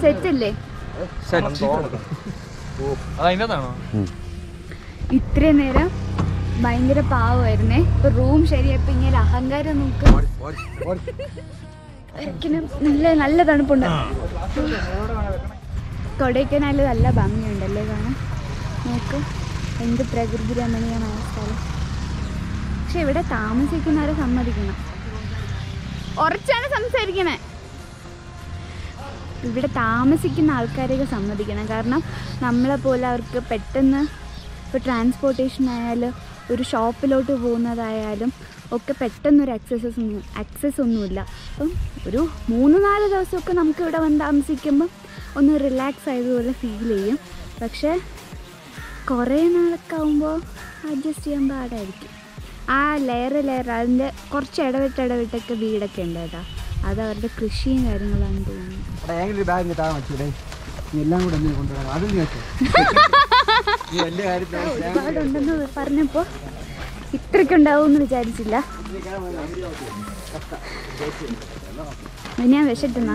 Set അല്ലേ അതതിനകത്താണോ ഇത്രയും നേരം ഭയങ്കര പാവമായിരുന്നേ ഇപ്പൊ റൂം ശരിയപ്പോ ഇങ്ങനെ അഹങ്കാരം നോക്ക് ഒരിക്കലും നല്ല നല്ല തണുപ്പുണ്ട് കൊടൈക്കനാല് നല്ല ഭംഗിയുണ്ടല്ലേ കാണാൻ നോക്ക് എന്ത് പ്രകൃതി രമണീയമായ സ്ഥലം പക്ഷെ ഇവിടെ താമസിക്കുന്നവരെ സമ്മതിക്കണം ഉറച്ചാണ് സംസാരിക്കണേ ഇവിടെ താമസിക്കുന്ന ആൾക്കാരെയൊക്കെ സമ്മതിക്കണം കാരണം നമ്മളെ പോലെ അവർക്ക് പെട്ടെന്ന് ഇപ്പോൾ ട്രാൻസ്പോർട്ടേഷൻ ആയാലും ഒരു ഷോപ്പിലോട്ട് പോകുന്നതായാലും ഒക്കെ പെട്ടെന്നൊരു അക്സസസ് ഒന്നും അക്സസ് ഒന്നുമില്ല അപ്പം ഒരു മൂന്ന് നാല് ദിവസമൊക്കെ നമുക്ക് ഇവിടെ വന്ന് താമസിക്കുമ്പം ഒന്ന് റിലാക്സ് ആയതുപോലെ ഫീൽ ചെയ്യും പക്ഷേ കുറേ നാളൊക്കെ ആകുമ്പോൾ അഡ്ജസ്റ്റ് ചെയ്യാൻ പാടായിരിക്കും ആ ലെയർ ലെയർ അതിൻ്റെ കുറച്ച് ഇടവിട്ട് ഇടവിട്ടൊക്കെ വീടൊക്കെ ഉണ്ട് കേട്ടോ അത് അവരുടെ കൃഷിയും കാര്യങ്ങളാണ് തോന്നുന്നു ഒരു ബാഗ് താഴെ വെച്ചൂടെ നീ എല്ലാം കൂടെ എന്നെ കൊണ്ടുവരാം അതും നീ വെച്ചോ നീ വലിയ കാര്യത്തിൽ ഒരുപാടുണ്ടെന്ന് പറഞ്ഞപ്പോൾ ഇത്രയ്ക്കുണ്ടാവും എന്ന് വിചാരിച്ചില്ല ഇനി ഞാൻ വിശട്ടുന്ന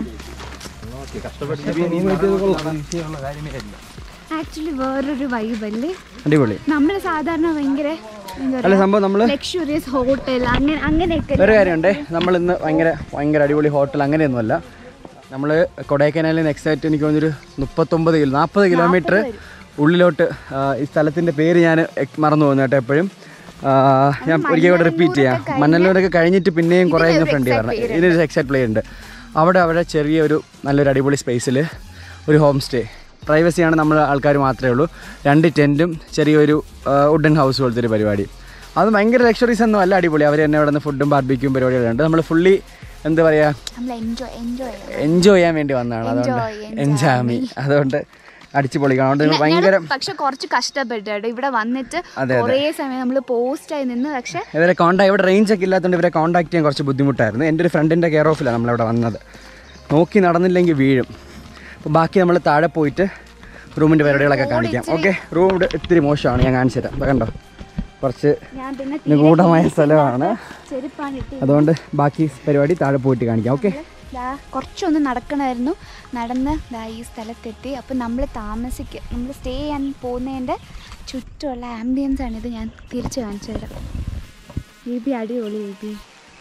വിഷയമുള്ള കാര്യമേ അല്ല ആക്ച്വലി വേറൊരു വൈബല്ലേ അടിപൊളി നമ്മൾ സാധാരണ ഭയങ്കര അല്ല സംഭവം നമ്മൾ ലക്ഷറിയസ് ഹോട്ടൽ അങ്ങനെ അങ്ങനെയൊക്കെ വേറെ കാര്യമുണ്ട് നമ്മൾ ഇന്ന് ഭയങ്കര ഭയങ്കര അടിപൊളി ഹോട്ടൽ അങ്ങനെയൊന്നുമല്ല നമ്മൾ കൊടൈക്കനാലിൽ നെക്സ്റ്റ് ആയിട്ട് എനിക്ക് തോന്നുന്നൊരു മുപ്പത്തൊമ്പത് കിലോ നാൽപ്പത് കിലോമീറ്റർ ഉള്ളിലോട്ട് ആ, ഈ സ്ഥലത്തിൻ്റെ പേര് ഞാൻ മറന്നു പോകുന്നു കേട്ടോ എപ്പോഴും ആ, ഞാൻ ഒരിക്കൽ കൂടെ റിപ്പീറ്റ് ചെയ്യാം മണ്ണല്ലൂരൊക്കെ കഴിഞ്ഞിട്ട് പിന്നെയും കുറേ കഴിഞ്ഞ ഫ്രണ്ട് പറഞ്ഞു ഇതിനൊരു എക്സാക്ട് പ്ലേ ഉണ്ട് അവിടെ അവിടെ ചെറിയൊരു നല്ലൊരു അടിപൊളി സ്പേസിൽ ഒരു ഹോം സ്റ്റേ പ്രൈവസിയാണ് നമ്മൾ ആൾക്കാർ മാത്രമേ ഉള്ളൂ രണ്ട് ടെൻറ്റും ചെറിയൊരു വുഡൻ ഹൗസ് പോലത്തെ ഒരു പരിപാടി അത് ഭയങ്കര ലക്ഷറീസ് ഒന്നും അല്ല അടിപൊളി അവർ തന്നെ ഇവിടെ നിന്ന് ഫുഡും ബാർബിക്കും പരിപാടികളുണ്ട് നമ്മൾ ഫുള്ളി എന്താ പറയുക നമ്മൾ എൻജോയ് എൻജോയ് എൻജോയ് ചെയ്യാൻ വേണ്ടി വന്നതാണ് അതുകൊണ്ട് Enjoy, എൻജാമി അതുകൊണ്ട് അടിച്ചു പൊളിക്കണം അതുകൊണ്ട് ഭയങ്കര പക്ഷെ കുറച്ച് കഷ്ടപ്പെട്ടു കേട്ടോ ഇവിടെ വന്നിട്ട് അതെ, അതെ. കുറേ സമയം നമ്മൾ പോസ്റ്റായി നിന്ന് പക്ഷെ ഇവരെ കോൺടാക്ട് ഇവിടെ റേഞ്ച് ഒക്കെ ഇല്ലാത്തതുകൊണ്ട് ഇവരെ കോൺടാക്ട് ചെയ്യാൻ കുറച്ച് ബുദ്ധിമുട്ടായിരുന്നു എൻ്റെ ഒരു ഫ്രണ്ടിൻ്റെ കെയർ ഓഫിലാണ് നമ്മളിവിടെ വന്നത് നോക്കി നടന്നില്ലെങ്കിൽ വീഴും അപ്പോൾ ബാക്കി നമ്മൾ താഴെ പോയിട്ട് റൂമിൻ്റെ പരിപാടികളൊക്കെ കാണിക്കാം ഓക്കെ റൂം ഇവിടെ ഇത്തിരി മോശമാണ് ഞാൻ കാണിച്ചു തരാം ദാ കണ്ടോ കുറച്ച് ഞാൻ പിന്നെ നിഗൂഢമായ സ്ഥലമാണ് ചെരുപ്പാണ് ഇട്ട് അതുകൊണ്ട് ബാക്കി പരിപാടി താഴെ പോയിട്ട് കാണിക്കാം ഓക്കെ ദാ കുറച്ചൊന്ന് നടക്കണമായിരുന്നു നടന്ന് ദാ ഈ സ്ഥലത്തെത്തി അപ്പം നമ്മൾ താമസിക്കുക നമ്മൾ സ്റ്റേ ചെയ്യാൻ പോകുന്നതിൻ്റെ ചുറ്റുമുള്ള ആംബിയൻസ് ആണിത് ഞാൻ തിരിച്ച് കാണിച്ചു തരാം ഈ ബി അടിപൊളി ഈ ബി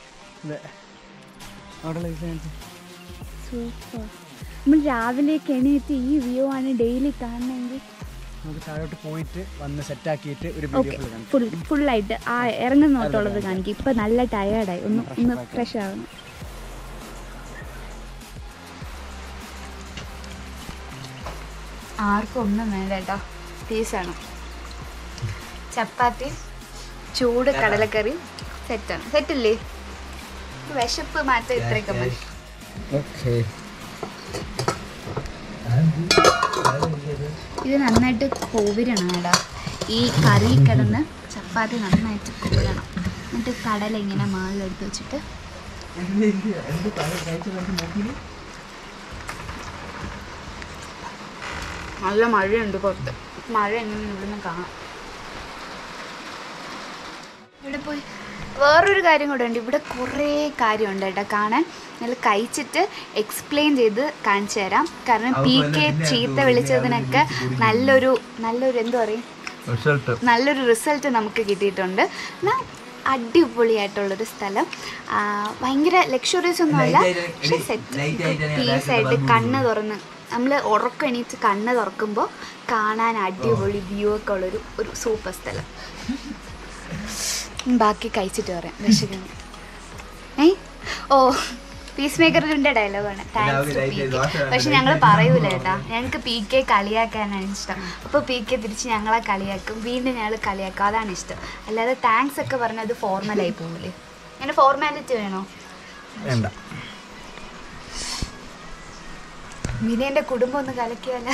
സൂപ്പർ നമ്മൾ രാവിലേക്ക് എണീറ്റ് ഈ വ്യൂ ആണ് ഡെയിലി കാണണമെങ്കിൽ നമുക്ക് താഴോട്ട് പോയിട്ട് വന്ന് സെറ്റാക്കിയിട്ട് ഒരു ഓക്കെ ഫുൾ ഫുള്ളായിട്ട് ആ ഇറങ്ങുന്ന നോട്ടുള്ളത് കാണിക്കും ഇപ്പം നല്ല ടയേർഡായി ഒന്ന് ഒന്ന് ഫ്രഷ് ആവണം ആർക്കും ഒന്നും വേണ്ട കേട്ടോ പീസാണ് ചപ്പാത്തി ചൂട് കടലക്കറി സെറ്റാണ് സെറ്റല്ലേ വിശപ്പ് മാറ്റം ഇത്രയൊക്കെ മതി ഓക്കെ ഇത് നന്നായിട്ട് കോവിരണം കേട്ടോ ഈ കറി കിടന്ന് ചപ്പാത്തി നന്നായിട്ട് കോവിരണം എന്നിട്ട് കടല ഇങ്ങനെ മാളിലെടുത്ത് വെച്ചിട്ട് നല്ല മഴയുണ്ട് പുറത്ത് മഴ എങ്ങനെ ഇവിടുന്ന് കാണാം ഇവിടെ പോയി വേറൊരു കാര്യം കൂടെ ഉണ്ട് ഇവിടെ കുറേ കാര്യമുണ്ട് കേട്ടോ കാണാൻ നിങ്ങൾ കഴിച്ചിട്ട് എക്സ്പ്ലെയിൻ ചെയ്ത് കാണിച്ചു തരാം കാരണം പി കെ ചീത്ത വിളിച്ചതിനൊക്കെ നല്ലൊരു നല്ലൊരു എന്താ പറയും നല്ലൊരു റിസൾട്ട് നമുക്ക് കിട്ടിയിട്ടുണ്ട് എന്നാൽ അടിപൊളിയായിട്ടുള്ളൊരു സ്ഥലം ആ, ഭയങ്കര ലക്ഷറീസ് ഒന്നുമല്ല പക്ഷെ സെറ്റ് പീസായിട്ട് കണ്ണ് തുറന്ന് നമ്മൾ ഉറക്കം എണീറ്റ് കണ്ണ് തുറക്കുമ്പോൾ കാണാൻ അടിപൊളി വ്യൂ ഒക്കെ ഉള്ളൊരു ഒരു സൂപ്പർ സ്ഥലം ബാക്കി കഴിച്ചിട്ട് പറയാം വിശക്കുന്നു ഏ ഓ പീസ് മേക്കറിൻ്റെ ഡയലോഗാണ് താങ്ക്സ് പക്ഷെ ഞങ്ങൾ പറയൂല കേട്ടാ ഞങ്ങൾക്ക് പി കെ കളിയാക്കാനാണ് ഇഷ്ടം അപ്പോൾ പി കെ തിരിച്ച് ഞങ്ങളെ കളിയാക്കും വീണ്ടും ഞങ്ങൾ കളിയാക്കും അതാണ് ഇഷ്ടം അല്ലാതെ താങ്ക്സ് ഒക്കെ പറഞ്ഞാൽ അത് ഫോർമലായി പോകില്ലേ അങ്ങനെ ഫോർമാലിറ്റി വേണോ വേണ്ട വിനയൻ്റെ കുടുംബം ഒന്ന് കലക്കിയല്ല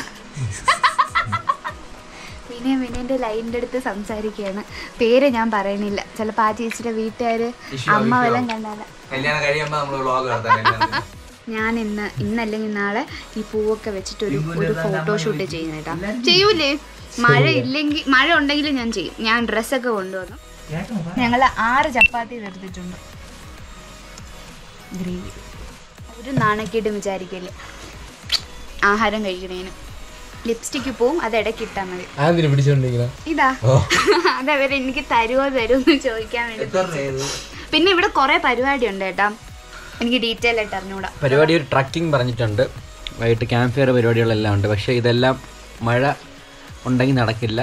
വിനയ വിനയൻ്റെ ലൈനിൻ്റെ അടുത്ത് സംസാരിക്കുകയാണ് പേര് ഞാൻ പറയണില്ല ചിലപ്പോൾ ആ ചേച്ചിയുടെ വീട്ടുകാർ അമ്മ വല്ലതും കണ്ടാല കല്യാണം കഴിയുമ്പോ നമ്മള് വ്ളോഗ് നടത്താൻ ഞാൻ ഇന്ന് ഇന്നല്ലെങ്കിൽ നാളെ ഈ പൂവൊക്കെ വെച്ചിട്ട് ഒരു ഒരു ഫോട്ടോഷൂട്ട് ചെയ്യുന്ന കേട്ടോ ചെയ്യൂലേ മഴ ഇല്ലെങ്കിൽ മഴ ഉണ്ടെങ്കിൽ ഞാൻ ചെയ്യും ഞാൻ ഡ്രസ്സൊക്കെ കൊണ്ടുവന്നു ഞങ്ങൾ ആറ് ചപ്പാത്തി എടുത്തിട്ടുണ്ട് ഗ്രേവി ഒരു നാണക്കേട്ടും വിചാരിക്കല്ലേ ആഹാരം കഴിക്കണേന് ലിപ്സ്റ്റിക്ക് പോവും അത് ഇടയ്ക്ക് ഇട്ടാൽ മതി ആദ്യം പിടിച്ചോണ്ടിരിക്കുന്ന ഇതാ അതവർ എനിക്ക് തരുമോ തരുമോ എന്ന് ചോദിക്കാൻ വേണ്ടി പിന്നെ ഇവിടെ കുറേ പരിപാടി ഉണ്ട് കേട്ടാ എനിക്ക് ഡീറ്റെയിൽ ആയിട്ട് അറിഞ്ഞൂടാ പരിപാടി ഒരു ട്രക്കിംഗ് പറഞ്ഞിട്ടുണ്ട് വൈകിട്ട് ക്യാമ്പ് ഫെയർ പരിപാടികളെല്ലാം ഉണ്ട് പക്ഷേ ഇതെല്ലാം മഴ ഉണ്ടെങ്കിൽ നടക്കില്ല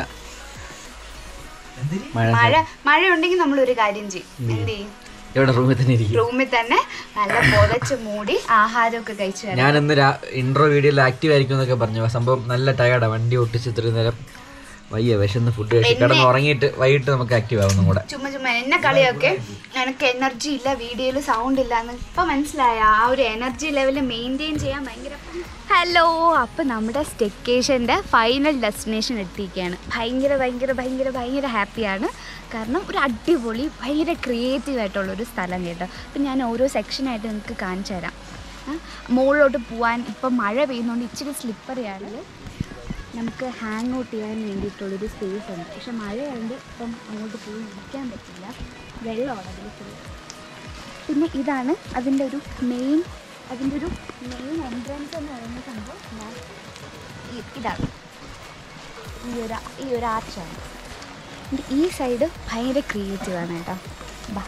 മഴ മഴ മഴ ഉണ്ടെങ്കിൽ നമ്മൾ ഒരു കാര്യം ചെയ്യും എന്ത് ചെയ്യും ഇവിടെ റൂമിൽ തന്നെ ഇരിക്കും റൂമിൽ തന്നെ നല്ല പുതച്ച് മൂടി ആഹാരമൊക്കെ കഴിച്ചു വരാം ഞാനിന്ന് ഇൻട്രോ വീഡിയോയിൽ ആക്റ്റീവ് ആയിരിക്കും എന്നൊക്കെ പറഞ്ഞു സംഭവം നല്ല ടയർഡാണ് വണ്ടി ഒട്ടിച്ച് ഇത്രയും നേരം വയ്യ വിശന്ന് ഫുഡ് കഴിച്ച് കിടന്ന് ഉറങ്ങിയിട്ട് വൈകിട്ട് നമുക്ക് ആക്റ്റീവ് ആവുന്നും കൂടെ ചുമ്മാ ചുമ്മാ എന്നെ കളിയൊക്കെ എനിക്ക് എനർജി ഇല്ല വീഡിയോയിൽ സൗണ്ട് ഇല്ല എന്ന് ഇപ്പൊ മനസ്സിലായ ആ ഒരു എനർജി ലെവൽ മെയിൻറ്റെയിൻ ചെയ്യാൻ ഭയങ്കര ഹലോ അപ്പം നമ്മുടെ സ്റ്റെക്കേഷൻ്റെ ഫൈനൽ ഡെസ്റ്റിനേഷൻ എത്തിയിരിക്കുകയാണ് ഭയങ്കര ഭയങ്കര ഭയങ്കര ഭയങ്കര ഹാപ്പിയാണ് കാരണം ഒരു അടിപൊളി ഭയങ്കര ക്രിയേറ്റീവ് ആയിട്ടുള്ള ഒരു സ്ഥലം കേട്ടോ അപ്പം ഞാൻ ഓരോ സെക്ഷനായിട്ട് നിങ്ങൾക്ക് കാണിച്ചു തരാം ആ, മുകളിലോട്ട് പോകാൻ ഇപ്പം മഴ പെയ്യുന്നതുകൊണ്ട് ഇച്ചിരി സ്ലിപ്പറിയാണ് നമുക്ക് ഹാങ് ഔട്ട് ചെയ്യാൻ വേണ്ടിയിട്ടുള്ളൊരു സ്പേസ് ഉണ്ട് പക്ഷെ മഴയുണ്ട് ഇപ്പം അങ്ങോട്ട് പോയി ഇരിക്കാൻ പറ്റില്ല വെള്ളമാണ് അതിൽ ഫുൾ പിന്നെ ഇതാണ് അതിൻ്റെ ഒരു മെയിൻ അതിൻ്റെ ഒരു മെയിൻ എൻട്രൻസ് എന്ന് പറയുന്ന സംഭവം ഞാൻ ഈ- ഇതാണ് ഈ ഒരു ഈ ഒരു ആർച്ചാണ് എന്നിട്ട് ഈ സൈഡ് ഭയങ്കര ക്രിയേറ്റീവാണ് കേട്ടോ ബാ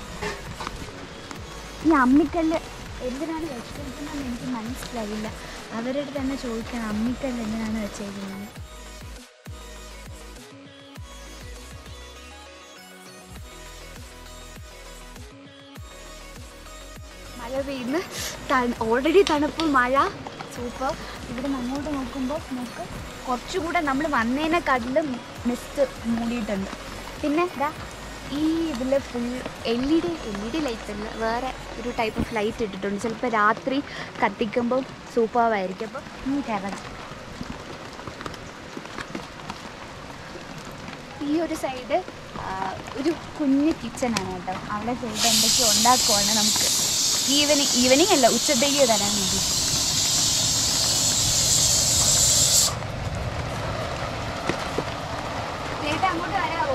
ഈ അമ്മിക്കല്ല് എന്തിനാണ് വെച്ചിരിക്കുന്നതെന്ന് എനിക്ക് മനസ്സിലായില്ല അവരുടെ തന്നെ ചോദിക്കണം അമ്മിക്കല്ല് എന്തിനാണ് വെച്ചേക്കുന്നത് മഴ പെയ്യുന്നു ഓൾറെഡി തണുപ്പ് മഴ സൂപ്പർ ഇവിടെ അങ്ങോട്ട് നോക്കുമ്പോൾ നമുക്ക് കുറച്ചുകൂടെ നമ്മൾ വന്നതിനെക്കാട്ടിലും മിസ്റ്റ് മൂടിയിട്ടുണ്ട് പിന്നെ ഇതാ ഈ ഇതിൽ full L E D L E D light അല്ല വേറെ ഒരു ടൈപ്പ് ഓഫ് ലൈറ്റ് ഇട്ടിട്ടുണ്ട് ചിലപ്പോൾ രാത്രി കത്തിക്കുമ്പോൾ സൂപ്പറായിരിക്കും അപ്പോൾ നമുക്ക് ഇറങ്ങാം ഈ ഒരു സൈഡ് ഒരു കുഞ്ഞ് കിച്ചണാണ് കേട്ടോ അവിടെ ചെയ്ത് എന്തൊക്കെയോ ഉണ്ടാക്കുവാണ് നമുക്ക് ഈവനിങ് ഈവനിങ് അല്ല ഉച്ചത്തേക്ക് തരാൻ വേണ്ടി ചേട്ടാ അങ്ങോട്ട് വരാവോ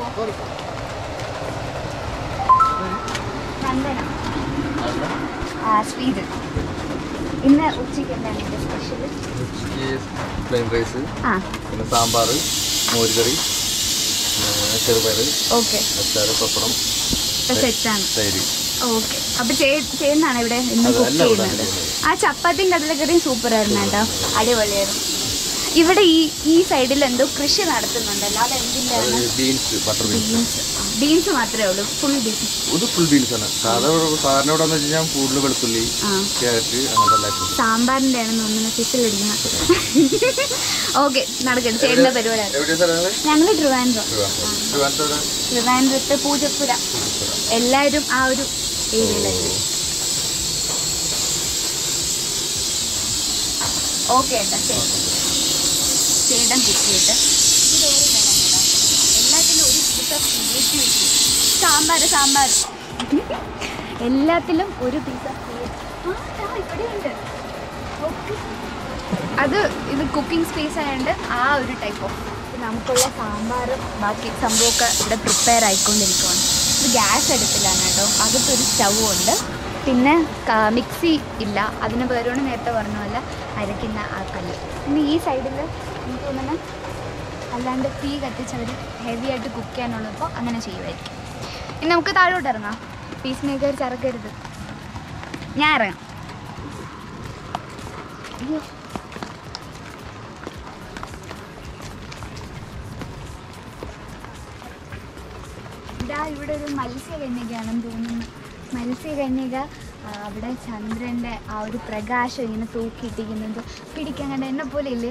നന്ദന ആ ശ്രീത് ഇന്ന് ഉച്ചയ്ക്ക് എന്താണ് എൻ്റെ സ്പെഷ്യൽ പ്ലെയിൻ റൈസ് ആ പിന്നെ സാമ്പാർ മോരുകറി ചെറുപയർ ഓക്കെ അച്ചാറ് പപ്പടം ഇപ്പം സെറ്റാണ് തൈര് ഓക്കെ അപ്പൊ ചെയ്യുന്നതാണ് ഇവിടെ ഇന്ന് അതെ, കുക്ക് എല്ലാം ഇവിടെ ചെയ്യുന്നത് ചെയ്യുന്നത്. ആ ചപ്പാത്തിയും കടലക്കറിയും സൂപ്പർ ആയിരുന്നു കേട്ടോ അടിപൊളിയായിരുന്നു ഇവിടെ ഈ ഈ സൈഡിൽ എന്തോ കൃഷി നടത്തുന്നുണ്ടല്ലോ അത് എന്തിൻ്റെയാണ് beans butter beans beans beans മാത്രമേ ഉള്ളൂ ഫുൾ ബീൻസ് ഇത് ഫുൾ ബീൻസ് ആണ് സാധാരണ സാധാരണ ഇവിടെ എന്ന് വെച്ച് കഴിഞ്ഞാൽ കൂടുതൽ വെളുത്തുള്ളി ആ ക്യാരറ്റ് അങ്ങനത്തെ എല്ലാം ഇട്ടിട്ടുണ്ട്. സാമ്പാറിൻ്റെ ആണെന്ന് തോന്നുന്നു ഫിസിലടിക്കുന്ന ഓക്കെ നടക്കട്ടെ ചേട്ടൻ്റെ പരിപാടിയാണ് എവിടെയാ സ്ഥലങ്ങള് ഞങ്ങൾ ട്രിവാൻഡ്രം ട്രിവാൻഡ്രം ട്രിവാൻഡ്രത്ത് പൂജപ്പുര എല്ലാവരും ആ ഒരു ഏരിയയിലായിട്ട് ഓക്കെ ഏട്ടാ ശരി ചേട്ടൻ കുക്ക് ചെയ്തിട്ട് ഇതോടെ വേണം കേട്ടോ എല്ലാത്തിനും ഒരു piece of creativity. Sambar sambar എല്ലാത്തിലും ഒരു പീസ് ഓഫ് ഇവിടെയുണ്ട് ഓക്കെ അത് ഇത് കുക്കിംഗ് സ്പേസ് ആയതുകൊണ്ട് ആ ഒരു ടൈപ്പ് ഓഫ് നമുക്കുള്ള സാമ്പാറും ബാക്കി സംഭവമൊക്കെ ഇവിടെ പ്രിപ്പയർ ആയിക്കൊണ്ടിരിക്കുവാണ് ഇത് ഗ്യാസ് അടുപ്പിലാണ് കേട്ടോ അകത്തൊരു സ്റ്റൗവും ഉണ്ട് പിന്നെ ക- മിക്സി ഇല്ല അതിന് പേരോട് നേരത്തെ പറഞ്ഞ പോലെ അരയ്ക്കുന്ന ആ കല്ല് പിന്നെ ഈ സൈഡിൽ എനിക്ക് തോന്നുന്നു അല്ലാണ്ട് തീ കത്തിച്ചവർ ഹെവി ആയിട്ട് കുക്ക് ചെയ്യാനുള്ളപ്പോൾ അങ്ങനെ ചെയ്യുമായിരിക്കും ഇനി നമുക്ക് താഴോട്ട് ഇറങ്ങാം പീസ് മേക്കർ ചറക്കരുത് ഞാൻ ഇറങ്ങാം അയ്യോ ഇതാ ഇവിടെ ഒരു മത്സ്യകന്യകയാണെന്ന് തോന്നുന്നു മത്സ്യകന്യക ആ, അവിടെ ചന്ദ്രൻ്റെ ആ ഒരു പ്രകാശം ഇങ്ങനെ തൂക്കിയിട്ടിരിക്കുന്നത് പിടിക്കാൻ കണ്ട എന്നെ പോലെ ഇല്ലേ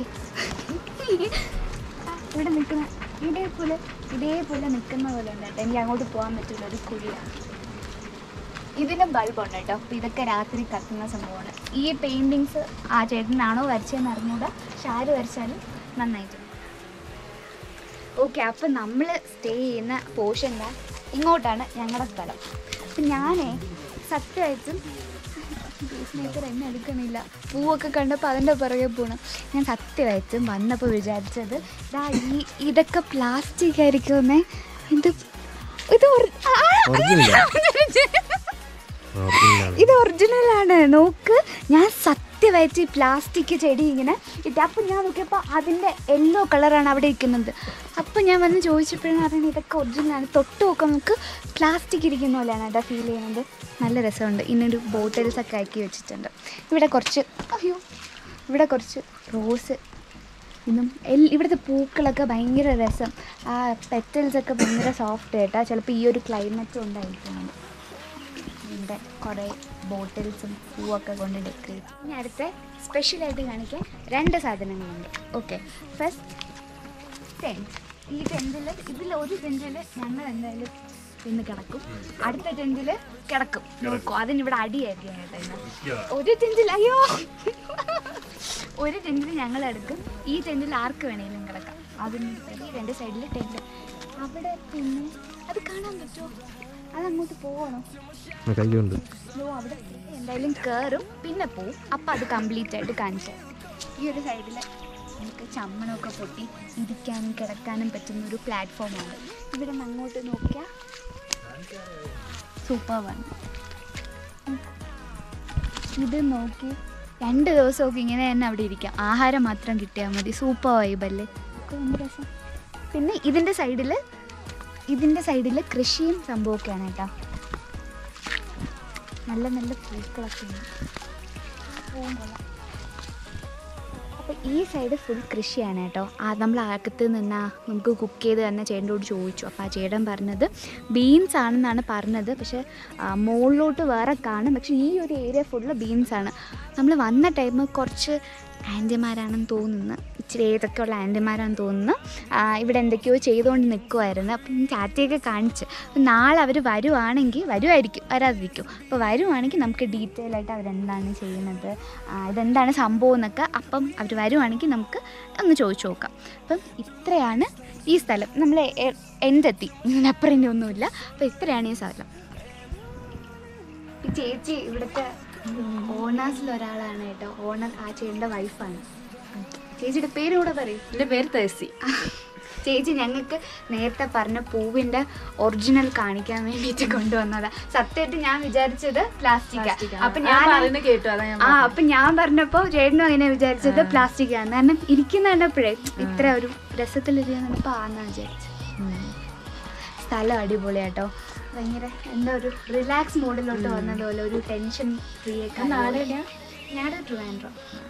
ആ, ഇവിടെ നിൽക്കുന്ന ഇതേപോലെ ഇതേപോലെ നിൽക്കുന്ന പോലെ ഉണ്ട് കേട്ടോ എനിക്ക് അങ്ങോട്ട് പോകാൻ പറ്റില്ല ഒരു കുഴിയാണ് ഇതിന് ബൾബുണ്ട് കേട്ടോ അപ്പോൾ ഇതൊക്കെ രാത്രി കത്തുന്ന സംഭവമാണ് ഈ പെയിൻറ്റിങ്സ് ആ ചേട്ടനാണോ വരച്ചതെന്ന് അറിഞ്ഞൂടാ പക്ഷെ ആര് വരച്ചാലും നന്നായിട്ടുണ്ട് ഓക്കെ അപ്പം നമ്മൾ സ്റ്റേ ചെയ്യുന്ന പോർഷൻ്റെ ഇങ്ങോട്ടാണ് ഞങ്ങളുടെ സ്ഥലം അപ്പം ഞാനേ സത്യമായിട്ടും പീസ് മേക്കർ എന്നെ എടുക്കണില്ല പൂവൊക്കെ കണ്ടപ്പോൾ അതിൻ്റെ പുറകെ പോകണം ഞാൻ സത്യമായിട്ടും വന്നപ്പോൾ വിചാരിച്ചത് ദാ ഈ ഇതൊക്കെ പ്ലാസ്റ്റിക് ആയിരിക്കുമെന്നേ ഇത് ഇത് ഒറി- ആ, ഇത് ഒറിജിനലാണ് നോക്ക് ഞാൻ സത്യം സത്യമായിട്ട് ഈ പ്ലാസ്റ്റിക് ചെടി ഇങ്ങനെ ഇട്ട് അപ്പം ഞാൻ നോക്കിയപ്പോൾ അതിൻ്റെ യെല്ലോ കളറാണ് അവിടെ ഇരിക്കുന്നത് അപ്പം ഞാൻ വന്ന് ചോദിച്ചപ്പോഴാണ് അറിയുന്നത് ഇതൊക്കെ ഒറിജിനലാണ് തൊട്ട് നോക്കാൻ നമുക്ക് പ്ലാസ്റ്റിക് ഇരിക്കുന്ന പോലെയാണ് കേട്ടോ ഫീൽ ചെയ്യുന്നത് നല്ല രസമുണ്ട് ഇന്നൊരു ബോട്ടിൽസ് ഒക്കെ ആക്കി വെച്ചിട്ടുണ്ട് ഇവിടെ കുറച്ച് അയ്യോ ഇവിടെ കുറച്ച് റോസ് ഇന്നും എൽ ഇവിടുത്തെ പൂക്കളൊക്കെ ഭയങ്കര രസം ആ പെറ്റൽസ് ഒക്കെ ഭയങ്കര സോഫ്റ്റ് കേട്ടാ ചിലപ്പോൾ ഈ ഒരു ക്ലൈമറ്റും ഉണ്ടായിരിക്കുന്നുണ്ട് ഇവിടെ കുറേ ബോട്ടിൽസും പൂവൊക്കെ കൊണ്ട് ഡെക്കറേറ്റ് ഇനി അടുത്ത സ്പെഷ്യലായിട്ട് കാണിക്കാൻ രണ്ട് സാധനങ്ങളുണ്ട് ഓക്കെ ഫസ്റ്റ് ടെൻറ്റ് ഈ ടെൻറ്റിൽ ഇതിൽ ഒരു ടെൻറ്റിൽ ഞങ്ങൾ എന്തായാലും ഇന്ന് കിടക്കും അടുത്ത ടെൻറ്റിൽ കിടക്കും നോക്കും അതിനിവിടെ അടിയായിരിക്കും കേട്ടോ ഇന്ന് ഒരു ടെൻറ്റിൽ അയ്യോ ഒരു ടെൻറ്റിൽ ഞങ്ങൾ എടുക്കും ഈ ടെൻറ്റിൽ ആർക്ക് വേണേലും കിടക്കാം അതിന് ഈ രണ്ട് സൈഡിൽ ടെൻറ്റ് അവിടെ പിന്നെ അത് കാണാൻ പറ്റുമോ അതങ്ങോട്ട് പോകണോ കയ്യുണ്ട് സ്ലോ അവിടെ എന്തായാലും കയറും പിന്നെ പോവും അപ്പം അത് കംപ്ലീറ്റ് ആയിട്ട് കാണിച്ചു തരാം. ഈ ഒരു സൈഡിൽ നമുക്ക് ചമ്മണമൊക്കെ പൊട്ടി ഇരിക്കാനും കിടക്കാനും പറ്റുന്ന ഒരു പ്ലാറ്റ്ഫോമാണ് ഇവിടെ നിന്ന് അങ്ങോട്ട് നോക്കിയാൽ സൂപ്പറാണ് ഇത് നോക്കി രണ്ട് ദിവസമൊക്കെ ഇങ്ങനെ തന്നെ അവിടെ ഇരിക്കാം ആഹാരം മാത്രം കിട്ടിയാൽ മതി സൂപ്പർ വൈബല്ലേ ഒക്കെ ഭയങ്കര രസം പിന്നെ ഇതിൻ്റെ സൈഡിൽ ഇതിൻ്റെ സൈഡിൽ കൃഷിയും സംഭവമൊക്കെയാണ് കേട്ടോ നല്ല നല്ല പൂക്കളൊക്കെ ഉണ്ട് പൂവും കൊള്ളാം അപ്പോൾ ഈ സൈഡ് ഫുൾ കൃഷിയാണ് കേട്ടോ ആ നമ്മൾ അകത്ത് നിന്നാ നമുക്ക് കുക്ക് ചെയ്ത് തന്നെ ചേട്ടനോട് ചോദിച്ചു അപ്പോൾ ആ ചേട്ടൻ പറഞ്ഞത് ബീൻസ് ആണെന്നാണ് പറഞ്ഞത് പക്ഷേ ആ, മുകളിലോട്ട് വേറെ കാണും പക്ഷേ ഈ ഒരു ഏരിയ ഫുള്ള് ബീൻസ് ആണ് നമ്മൾ വന്ന ടൈം കുറച്ച് ആൻറ്റിമാരാണെന്ന് തോന്നുന്നു ഇച്ചിരി ഏതൊക്കെ ഉള്ള ആൻറ്റിമാരാണെന്ന് തോന്നുന്നു ആ, ഇവിടെ എന്തൊക്കെയോ ചെയ്തുകൊണ്ട് നിൽക്കുമായിരുന്നു അപ്പം ചാറ്റയൊക്കെ കാണിച്ച് അപ്പം നാളെ അവർ വരുവാണെങ്കിൽ വരുമായിരിക്കും വരാതിരിക്കും അപ്പോൾ വരുവാണെങ്കിൽ നമുക്ക് ഡീറ്റെയിൽ ആയിട്ട് അവരെന്താണ് ചെയ്യുന്നത് ആ, ഇതെന്താണ് സംഭവം എന്നൊക്കെ അപ്പം അവർ വരുവാണെങ്കിൽ നമുക്ക് ഒന്ന് ചോദിച്ചു നോക്കാം അപ്പം ഇത്രയാണ് ഈ സ്ഥലം നമ്മൾ എ- എന്തെത്തി ഇതിനപ്പുറം ഇനി ഒന്നുമില്ല അപ്പോൾ ഇത്രയാണ് ഈ സ്ഥലം ഈ ചേച്ചി ഇവിടുത്തെ ഓണേഴ്സിൽ ഒരാളാണ് കേട്ടോ ഓണർ ആ ചേച്ചിയുടെ വൈഫാണ് ചേച്ചിയുടെ പേര് കൂടെ പറയും എൻ്റെ പേര് തേസി ചേച്ചി ഞങ്ങൾക്ക് നേരത്തെ പറഞ്ഞ പൂവിന്റെ ഒറിജിനൽ കാണിക്കാൻ വേണ്ടിയിട്ട് കൊണ്ടുവന്നതാ സത്യമായിട്ട് ഞാൻ വിചാരിച്ചത് പ്ലാസ്റ്റിക് അപ്പൊ ഞാൻ പറയുന്നത് കേട്ടു അതാ ഞാൻ ആ അപ്പൊ ഞാൻ പറഞ്ഞപ്പോ ചേട്ടനും അങ്ങനെ വിചാരിച്ചത് പ്ലാസ്റ്റിക് ആണ് കാരണം ഇരിക്കുന്ന കണ്ടപ്പോഴേ ഇത്ര ഒരു രസത്തിലിരിക്കുന്നപ്പോ ആന്നാ വിചാരിച്ചത് സ്ഥലം അടിപൊളിയാട്ടോ ഭയങ്കര എന്താ ഒരു റിലാക്സ് മോഡിലോട്ട് വന്നതുപോലെ ഒരു ടെൻഷൻ ഫ്രീ ഒക്കെ ഞാനത് ട്രിവാൻഡ്രം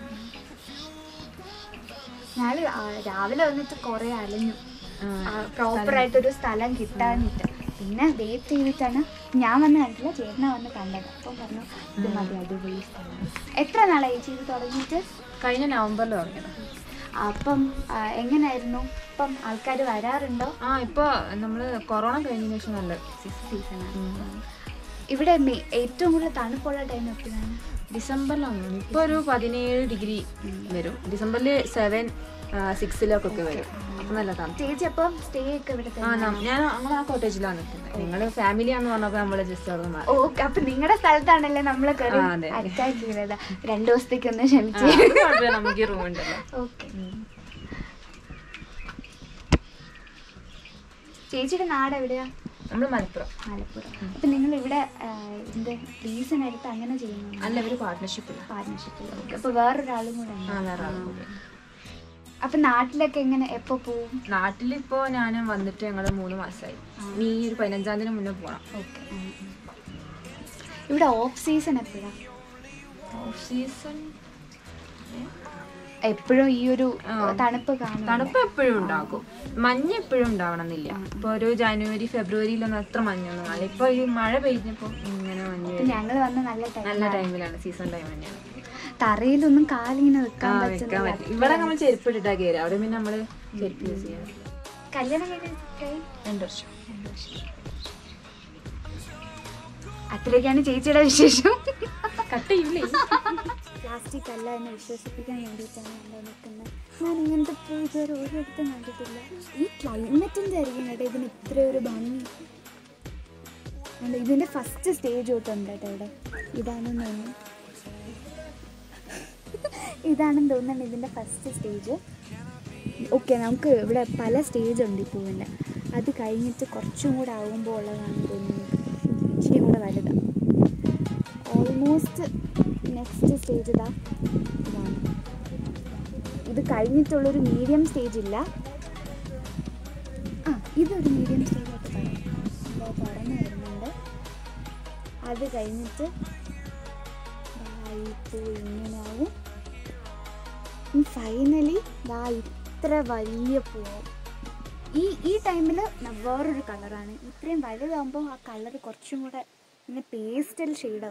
ഞാൻ രാവിലെ വന്നിട്ട് കുറെ അലഞ്ഞു പ്രോപ്പർ ആയിട്ടൊരു സ്ഥലം കിട്ടാനിട്ട് പിന്നെ വെയിറ്റ് ചെയ്തിട്ടാണ് ഞാൻ വന്ന് കണ്ടില്ല ചേട്ടനെ വന്ന് കണ്ടത് അപ്പം പറഞ്ഞു ഇത് മതി അടിപൊളി സ്ഥലം എത്ര നാളായി ചെയ്ത് തുടങ്ങിയിട്ട് കഴിഞ്ഞ നവംബറിൽ തുടങ്ങിയത് അപ്പം ആ, എങ്ങനെയായിരുന്നു ഇപ്പം ആൾക്കാർ വരാറുണ്ടോ ആ ഇപ്പോൾ നമ്മൾ കൊറോണ കഴിഞ്ഞതിന് ശേഷം നല്ല സീസണാണ് ഇവിടെ മെ- ഏറ്റവും കൂടുതൽ തണുപ്പുള്ള ടൈം എപ്പോഴാണ് ഡിസംബറിലാണ് ഇപ്പോൾ ഒരു പതിനേഴ് ഡിഗ്രി വരും ഡിസംബറിൽ സെവൻ സിക്സിലൊക്കെ വരും അപ്പം നല്ല തണുപ്പ് ചേച്ചി അപ്പം സ്റ്റേ ഒക്കെ ഇവിടെ ആ തന്നെ നം- ഞാൻ നമ്മൾ ആ കോട്ടേജിലാണ് നിൽക്കുന്നത് നിങ്ങൾ ഫാമിലിയാന്ന് പറഞ്ഞപ്പോൾ നമ്മൾ ജസ്റ്റ് അവിടെ മാറി ഓ അപ്പൊ നിങ്ങളുടെ സ്ഥലത്താണല്ലേ നമ്മളെ കയറി ആ, അതെ. അറ്റാക്ക് ചെയ്തത് രണ്ടു ദിവസത്തേക്ക് ഒന്ന് ക്ഷമിച്ചു ആ, അത് കുഴപ്പമില്ല, നമുക്ക് ഈ റൂം ഉണ്ടല്ലോ ഓക്കെ ചേച്ചിയുടെ നാട് എവിടെയാ നമ്മൾ മലപ്പുറം മലപ്പുറം അപ്പൊ നിങ്ങൾ ഇവിടെ എന്ത് ലീസിനടുത്ത് അങ്ങനെ ചെയ്യുന്നു അല്ല ഒരു പാർട്ട്ണർഷിപ്പില്ല പാർട്ട്ണർഷിപ്പിൽ ഓക്കെ അപ്പൊ വേറൊരാളും കൂടെ ഉണ്ട് ആ വേറെ ആളും കൂടി. അപ്പൊ നാട്ടിലൊക്കെ എങ്ങനെ എപ്പോ പോവും നാട്ടിലിപ്പോ ഞാൻ വന്നിട്ട് ഞങ്ങൾ മൂന്ന് മാസമായി നീ ഒരു പതിനഞ്ചാം തീയതി മുന്നേ പോകണം ഓക്കെ ഇവിടെ ഓഫ് സീസൺ എപ്പോഴാ ഓഫ് സീസൺ എപ്പോഴും ഈ ഒരു ആ. തണുപ്പ് കാണും തണുപ്പ് എപ്പോഴും ഉണ്ടാകും മഞ്ഞ് എപ്പോഴും ഉണ്ടാവണമെന്നില്ല ഇപ്പൊ ഒരു ജനുവരി ഫെബ്രുവരിയിലൊന്നും അത്ര മഞ്ഞൊന്നും കാണില്ല ഇപ്പൊ ഈ മഴ പെയ്ഞ്ഞപ്പോ ഇങ്ങനെ മഞ്ഞ് അപ്പൊ വരും. ഞങ്ങൾ വന്ന നല്ല ടൈം നല്ല ടൈമിലാണ് സീസൺ ടൈം തന്നെയാണ് തറയിലൊന്നും കാലിങ്ങനെ ആ വെക്കാൻ വെക്കാൻ പറ്റുന്നില്ല പറ്റും ഇവിടെ നമ്മൾ ചെരുപ്പ് ഇട്ടിട്ടാ കയറി അവിടെ പിന്നെ നമ്മള് ചെരുപ്പ് യൂസ് ചെയ്യാം കല്യാണം കഴിഞ്ഞിട്ട് രണ്ടു വർഷം രണ്ട് വർഷം അത്രയൊക്കെയാണ് ചേച്ചിയുടെ വിശേഷം കട്ട് ചെയ്യില്ലേ പ്ലാസ്റ്റിക് അല്ല എന്ന് വിശ്വസിപ്പിക്കാൻ വേണ്ടിയിട്ടാണ് ഞാൻ നിൽക്കുന്നത് ഞാൻ ഇങ്ങനത്തെ പൂ ഇതുവരെ ഒരിടത്തും കണ്ടിട്ടില്ല ഈ ക്ലൈമറ്റിൻ്റെ ആയിരിക്കും കേട്ടോ ഇതിന് ഇത്ര ഒരു ഭംഗി അതുകൊണ്ട് ഇതിൻ്റെ ഫസ്റ്റ് സ്റ്റേജ് തൊട്ടുണ്ട് കേട്ടോ ഇവിടെ ഇതാണെന്ന് തോന്നുന്നു ഇതാണെന്ന് തോന്നുന്നുണ്ട് ഇതിൻ്റെ ഫസ്റ്റ് സ്റ്റേജ് ഓക്കെ നമുക്ക് ഇവിടെ പല സ്റ്റേജ് ഉണ്ട് ഈ പൂവിൻ്റെ അത് കഴിഞ്ഞിട്ട് കുറച്ചും കൂടെ ആകുമ്പോൾ ഉള്ളതാണ് തോന്നുന്നത് ഇച്ചിരി കൂടെ വലുതാണ് ഓൾമോസ്റ്റ് നെക്സ്റ്റ് സ്റ്റേജ് ഇതാ ഇതാണ് ഇത് കഴിഞ്ഞിട്ടുള്ളൊരു മീഡിയം സ്റ്റേജ് ഇല്ല ആ ഇതൊരു മീഡിയം സ്റ്റേജ് ആയിട്ട് പറയാം ഇതാ തുറന്ന് വരുന്നുണ്ട് അത് കഴിഞ്ഞിട്ട് ദാ ഈ പൂ ഇങ്ങനെയാവും ഫൈനലി ദാ ഇത്ര വലിയ പൂവും ഈ ഈ ടൈമിൽ വേറൊരു കളറാണ് ഇത്രയും വലുതാകുമ്പോൾ ആ കളർ കുറച്ചും കൂടെ ഇങ്ങനെ പേസ്റ്റൽ ഷെയ്ഡ്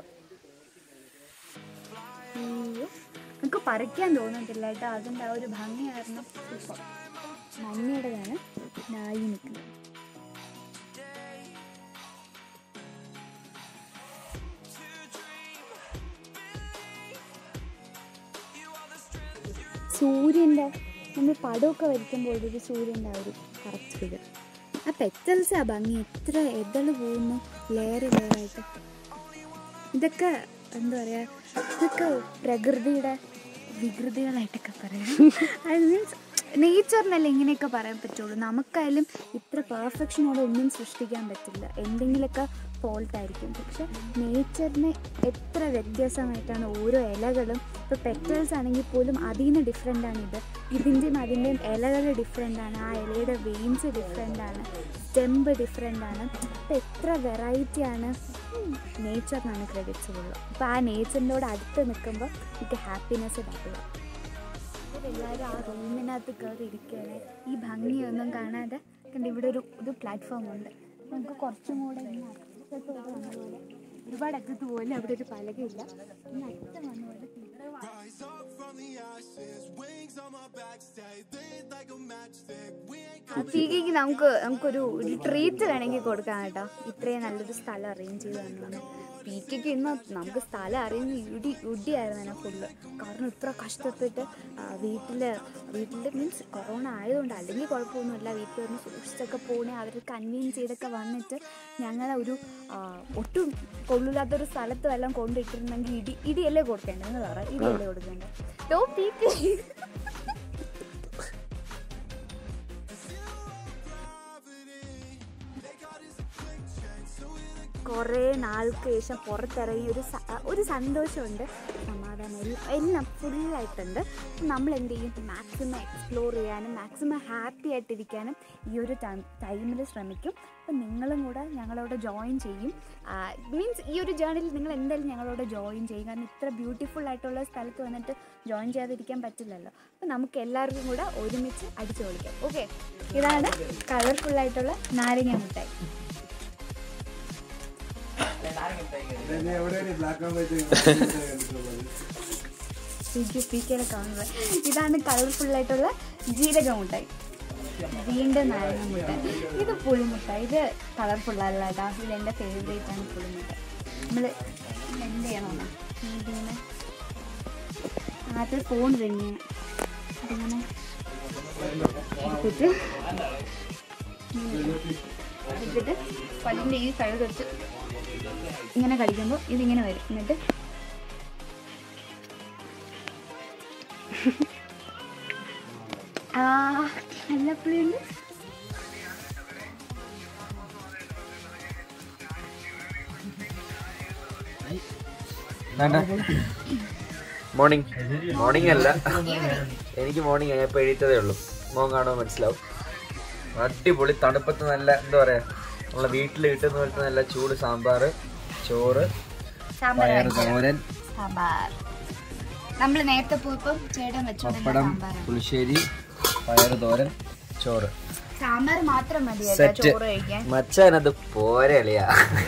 അയ്യോ നമുക്ക് പറിക്കാൻ തോന്നത്തില്ല കേട്ടോ അതിൻ്റെ ആ ഒരു ഭംഗി കാരണം സൂപ്പർ മഞ്ഞയുടേതാണ് നായി നിൽക്കുന്നത് സൂര്യൻ്റെ നമ്മൾ പടമൊക്കെ വരയ്ക്കുമ്പോൾ ഒരു സൂര്യൻ്റെ ആ ഒരു കറക്റ്റ് ഫിഗർ ആ പെറ്റൽസ് ആ ഭംഗി എത്ര എതള് പോകുന്നു ലെയർ ലെയറായിട്ട് ഇതൊക്കെ എന്താ പറയുക ഇതൊക്കെ പ്രകൃതിയുടെ വികൃതികളായിട്ടൊക്കെ പറയാം അത് മീൻസ് നേച്ചറിനല്ലേ ഇങ്ങനെയൊക്കെ പറയാൻ പറ്റുള്ളൂ നമുക്കായാലും ഇത്ര പെർഫെക്ഷനോടെ ഒന്നും സൃഷ്ടിക്കാൻ പറ്റില്ല എന്തെങ്കിലുമൊക്കെ ഫോൾട്ട് ആയിരിക്കും പക്ഷെ നേച്ചറിന് എത്ര വ്യത്യാസമായിട്ടാണ് ഓരോ ഇലകളും ഇപ്പോൾ പെറ്റൽസ് ആണെങ്കിൽ പോലും അതിൽ നിന്ന് ഡിഫറെൻ്റ് ആണ് ഇത് ഇതിൻ്റെയും അതിൻ്റെയും ഇലകൾ ഡിഫറെൻ്റ് ആണ് ആ ഇലയുടെ വെയിൻസ് ഡിഫറെൻ്റ് ആണ് സ്റ്റെമ്പ് ഡിഫറെൻ്റ് ആണ് അപ്പോൾ എത്ര വെറൈറ്റിയാണ് നേച്ചറിനാണ് ക്രെഡിറ്റ്സ് ഉള്ളത് അപ്പോൾ ആ നേച്ചറിൻ്റെ കൂടെ അടുത്ത് നിൽക്കുമ്പോൾ എനിക്ക് ഹാപ്പിനെസ് ഡബിൾ എല്ലാവരും ആ റൂമിനകത്ത് കയറി ഇരിക്കുകയാണ് ഈ ഭംഗിയൊന്നും കാണാതെ കണ്ട് ഇവിടെ ഒരു ഇത് പ്ലാറ്റ്ഫോം ഉണ്ട് നമുക്ക് കുറച്ചും കൂടെ ഇങ്ങനെ അറ്റത്ത് വരെ വന്ന പോലെ ഒരുപാട് അറ്റത്ത് പോലെ അവിടെ ഒരു പലകയില്ല ഇങ്ങനെ അറ്റം വന്ന പോലെ Rise up from the ashes, wings on my back, stay lit like a matchstick. We ain't പീക്കിക്ക് നമുക്ക് നമുക്കൊരു ഒരു ട്രീറ്റ് വേണമെങ്കിൽ കൊടുക്കാം കേട്ടോ ഇത്രയും നല്ലൊരു സ്ഥലം അറേഞ്ച് ചെയ്ത് തന്നു പീക്കിക്ക് ഇന്ന് നമുക്ക് സ്ഥലം അറിയുന്ന ഇടി ഇടിയായിരുന്നു എന്നെ ഫുള്ള് കാരണം ഇത്ര കഷ്ടപ്പെട്ട് വീട്ടിൽ വീട്ടിൽ മീൻസ് കൊറോണ ആയതുകൊണ്ട് അല്ലെങ്കിൽ കുഴപ്പമൊന്നുമില്ല വീട്ടിൽ വന്ന് സൂക്ഷിച്ചൊക്കെ പോണേ അവർ കൺവീൻസ് ചെയ്തൊക്കെ വന്നിട്ട് ഞങ്ങളെ ഒരു ആ, ഒട്ടും കൊള്ളില്ലാത്തൊരു സ്ഥലത്ത് വല്ലതും കൊണ്ടിട്ടിരുന്നെങ്കിൽ ഇടി ഇടിയല്ലേ കൊടുക്കേണ്ടത് എന്ന് പറ ഇടിയല്ലേ കൊടുക്കേണ്ടത് ലോ പീക്ക് കുറേ നാൾക്ക് ശേഷം പുറത്തിറങ്ങി ഒരു സ- ഒരു സന്തോഷമുണ്ട് സമാധാനം എല്ലാം എല്ലാം ഫുള്ളായിട്ടുണ്ട് നമ്മൾ എന്ത് ചെയ്യും മാക്സിമം എക്സ്പ്ലോർ ചെയ്യാനും മാക്സിമം ഹാപ്പി ആയിട്ടിരിക്കാനും ഈ ഒരു ടൈമിൽ ശ്രമിക്കും അപ്പം നിങ്ങളും കൂടെ ഞങ്ങളോട് ജോയിൻ ചെയ്യും മീൻസ് ഈ ഒരു ജേർണിയിൽ നിങ്ങൾ എന്തായാലും ഞങ്ങളോട് ജോയിൻ ചെയ്യും കാരണം ഇത്ര ബ്യൂട്ടിഫുൾ ആയിട്ടുള്ള സ്ഥലത്ത് വന്നിട്ട് ജോയിൻ ചെയ്യാതിരിക്കാൻ പറ്റില്ലല്ലോ അപ്പം നമുക്ക് എല്ലാവർക്കും കൂടെ ഒരുമിച്ച് അടിച്ചു പൊളിക്കാം ഓക്കെ ഇതാണ് കളർഫുൾ ആയിട്ടുള്ള നാരങ്ങ മിഠായി പീക്ക് പീക്കയുടെ കാണുന്നത് ഇതാണ് കളർഫുൾ ആയിട്ടുള്ള ജീരക മുട്ടായി വീണ്ടും നാരങ്ങ മുട്ടായി ഇത് പുളിമുട്ടായി ഇത് കളർഫുൾ അല്ല കേട്ടോ ഇത് എൻ്റെ ഫേവറേറ്റ് ആണ് പുളിമുട്ടായി നമ്മൾ എന്ത് ചെയ്യണമെന്ന് ഇതിങ്ങനെ ആദ്യം ഫോൺ റിങ് അതിങ്ങനെ എടുത്തിട്ട് എടുത്തിട്ട് പല്ലിൻ്റെ ഈ കഴുക് വെച്ച് ഇങ്ങനെ കടിക്കുമ്പോൾ ഇതിങ്ങനെ വരും എന്നിട്ട് ആ നല്ല പുളിയുണ്ട് മോർണിംഗ് മോർണിംഗ് അല്ല എനിക്ക് മോർണിംഗ് ഞാൻ ഇപ്പോൾ എഴുത്തതേ ഉള്ളൂ മോൻ കാണുമ്പോൾ മനസ്സിലാവും അടിപൊളി തണുപ്പത്ത് നല്ല എന്താ പറയാ നമ്മളെ വീട്ടിൽ കിട്ടുന്ന പോലത്തെ നല്ല ചൂട് സാമ്പാർ ചോറ് സാമ്പാർ പയർ വെച്ചോ. തോരൻ സാമ്പാർ നമ്മൾ നേരത്തെ പോയപ്പം ചേട്ടൻ വെച്ചോണ്ടിരുന്ന പപ്പടം സാമ്പാറാണ് പുളിശ്ശേരി പയർ തോരൻ ചോറ് സാമ്പാർ മാത്രം മതി കേട്ടോ സെറ്റ് ചോറ് കഴിക്കാൻ മച്ചാനത് പോരെ അളിയാ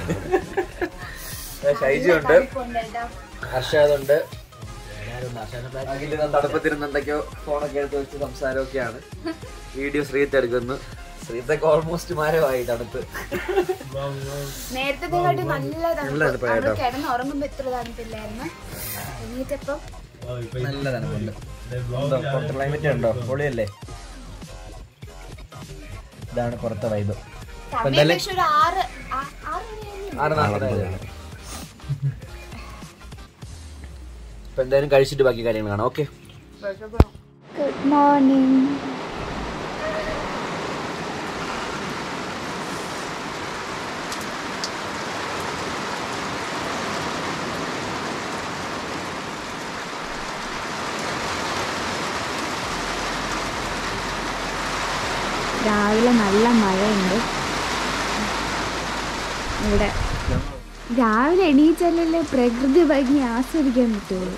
ഷൈജു ഉണ്ട് തണുപ്പുണ്ട് കേട്ടോ. ഹർഷാദുണ്ട് അഖില് ദാ തണുപ്പത്തിരുന്ന് എന്തൊക്കെയോ ഫോണൊക്കെ എടുത്ത് വെച്ച് സംസാരമൊക്കെയാണ് വീഡിയോ ശ്രീത്ത് എടുക്കുന്നു ശ്രീത്തൊക്കെ ഓൾമോസ്റ്റ് മരമായി തണുപ്പ് നേരത്തെ കാട്ടി നല്ല നല്ല തണുപ്പ് തണുപ്പാ അവിടെ കേട്ടോ. കിടന്ന് ഉറങ്ങുമ്പോ ഇത്ര തണുപ്പില്ലായിരുന്നു എണീറ്റപ്പം നല്ല തണുപ്പുണ്ട് ഉണ്ടോ പുറത്ത് ക്ലൈമറ്റ് ഉണ്ടോ പൊളിയല്ലേ ഇതാണ് പുറത്തെ വൈബ് സമയം പക്ഷെ ഒരു ആറ് ആ- ആറ് മണിയായിരുന്നു ആറ് നാൽപ്പത് അപ്പൊ എന്തായാലും കഴിച്ചിട്ട് ബാക്കി കാര്യങ്ങൾ കാണാം ഓക്കെ ഗുഡ് മോർണിംഗ് നല്ല മഴയുണ്ട് ഇവിടെ രാവിലെ എണീച്ചാലല്ലേ പ്രകൃതി ഭംഗി ആസ്വദിക്കാൻ പറ്റുള്ളൂ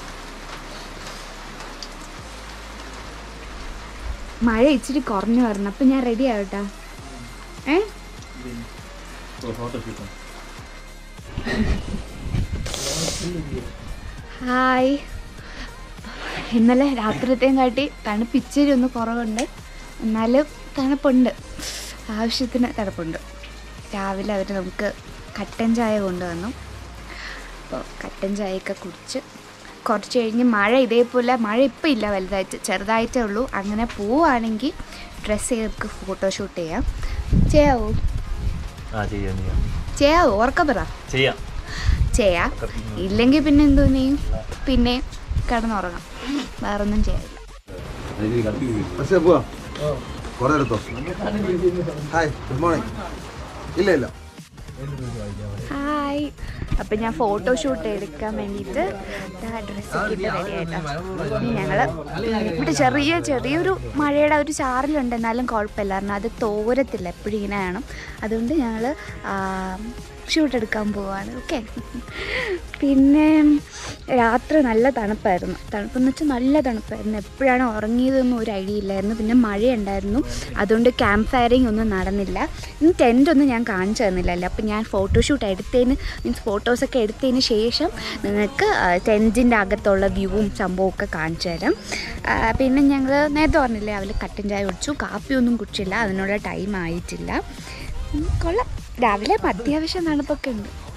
മഴ ഇച്ചിരി കുറഞ്ഞു വരണം അപ്പം ഞാൻ റെഡി ആവട്ടാ ഏ ഹായ് ഇന്നലെ രാത്രിത്തെയും കാട്ടി തണുപ്പ് ഇച്ചിരി ഒന്ന് കുറവുണ്ട് എന്നാലും തണുപ്പുണ്ട് ആവശ്യത്തിന് തണുപ്പുണ്ട് രാവിലെ അവർ നമുക്ക് കട്ടൻ ചായ കൊണ്ടുവന്നു അപ്പോൾ കട്ടൻ ചായയൊക്കെ കുടിച്ച് കുറച്ച് കഴിഞ്ഞ് മഴ ഇതേപോലെ മഴ ഇപ്പം ഇല്ല വലുതായിട്ട് ചെറുതായിട്ടേ ഉള്ളൂ അങ്ങനെ പോവുകയാണെങ്കിൽ ഡ്രസ്സ് ചെയ്ത് നമുക്ക് ഫോട്ടോഷൂട്ട് ചെയ്യാം ചെയ്യാവോ ആ ചെയ്യാം ചെയ്യാം ചെയ്യാവോ ഓർക്ക പറ ചെയ്യാം ചെയ്യാം ഇല്ലെങ്കിൽ പിന്നെ എന്തോ ചെയ്യും പിന്നെ കിടന്നുറങ്ങാം വേറൊന്നും ചെയ്യാനില്ല പക്ഷേ പോവാ കുറെ എടുത്തോ ഹായ് ഗുഡ് മോർണിംഗ് ഇല്ല ഇല്ല ഹായ് അപ്പം ഞാൻ ഫോട്ടോഷൂട്ട് എടുക്കാൻ വേണ്ടിയിട്ട് ഡ്രസ്സൊക്കെ ഇട്ട് റെഡി ആയിട്ടോ ഇനി ഞങ്ങൾ ഇവിടെ ചെറിയ ചെറിയൊരു മഴയുടെ ഒരു ചാറിലുണ്ട് എന്നാലും കുഴപ്പമില്ല കാരണം അത് തോരത്തില്ല എപ്പോഴും ഇങ്ങനെ വേണം അതുകൊണ്ട് ഞങ്ങൾ ഷൂട്ട് എടുക്കാൻ പോവാണ് ഓക്കെ പിന്നെ രാത്രി നല്ല തണുപ്പായിരുന്നു തണുപ്പെന്ന് വെച്ചാൽ നല്ല തണുപ്പായിരുന്നു എപ്പോഴാണ് ഉറങ്ങിയതെന്നും ഒരു ഐഡിയ ഇല്ലായിരുന്നു പിന്നെ മഴയുണ്ടായിരുന്നു അതുകൊണ്ട് ക്യാമ്പ് ഫയറിങ് ഒന്നും നടന്നില്ല ഇനി ടെൻ്റ് ഒന്നും ഞാൻ കാണിച്ചു തന്നില്ലല്ലോ അപ്പം ഞാൻ ഫോട്ടോഷൂട്ട് എടുത്തതിന് മീൻസ് ഫോട്ടോസൊക്കെ എടുത്തതിന് ശേഷം നിങ്ങൾക്ക് ടെൻറ്റിൻ്റെ അകത്തുള്ള വ്യൂവും സംഭവവും ഒക്കെ കാണിച്ചു തരാം ആ, പിന്നെ ഞങ്ങൾ നേരത്തെ പറഞ്ഞില്ലേ അവൽ കട്ടൻ ചായ കുടിച്ചു കാപ്പിയൊന്നും കുടിച്ചില്ല അതിനുള്ള ടൈം ആയിട്ടില്ല ഉം, കൊള്ളാം രാവിലെ അത്യാവശ്യം തണുപ്പൊക്കെ ഉണ്ട്